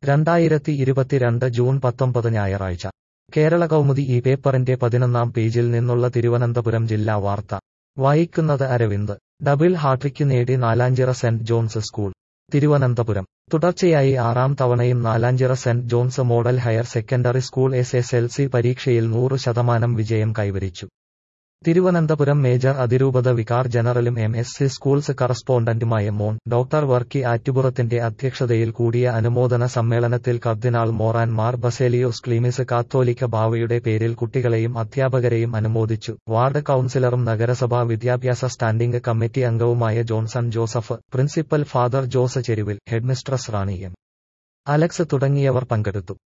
രണ്ടായിരത്തി ഇരുപത്തിരണ്ട് ജൂൺ പത്തൊമ്പത് ഞായറാഴ്ച കേരള കൗമുദി ഈ പേപ്പറിന്റെ പതിനൊന്നാം പേജിൽ നിന്നുള്ള തിരുവനന്തപുരം ജില്ലാ വാർത്ത വായിക്കുന്നത് അരവിന്ദ് ഡബിൾ ഹാട്രിക്ക് നേടി Nalanchira saint John's school Thiruvananthapuram തുടർച്ചയായി ആറാം തവണയും Nalanchira saint John's model higher secondary school S S L C പരീക്ഷയിൽ നൂറ് ശതമാനം വിജയം കൈവരിച്ചു തിരുവനന്തപുരം മേജർ അതിരൂപത വികാർ ജനറലും എം എസ് സി സ്കൂൾസ് കറസ്പോണ്ടന്റുമായ മോൺ ഡോക്ടർ വർക്കി ആറ്റുപുറത്തിന്റെ അധ്യക്ഷതയിൽ കൂടിയ അനുമോദന സമ്മേളനത്തിൽ കർദിനാൾ മോറാൻ മാർ ബസേലിയോസ് ക്ലീമിസ് കാത്തോലിക്ക ബാവയുടെ പേരിൽ കുട്ടികളെയും അധ്യാപകരെയും അനുമോദിച്ചു വാർഡ് കൌൺസിലറും നഗരസഭാ വിദ്യാഭ്യാസ സ്റ്റാൻഡിംഗ് കമ്മിറ്റി അംഗവുമായ Johnson Joseph principal father Jose Cheruvil headmistress Rani M Alex തുടങ്ങിയവർ പങ്കെടുത്തു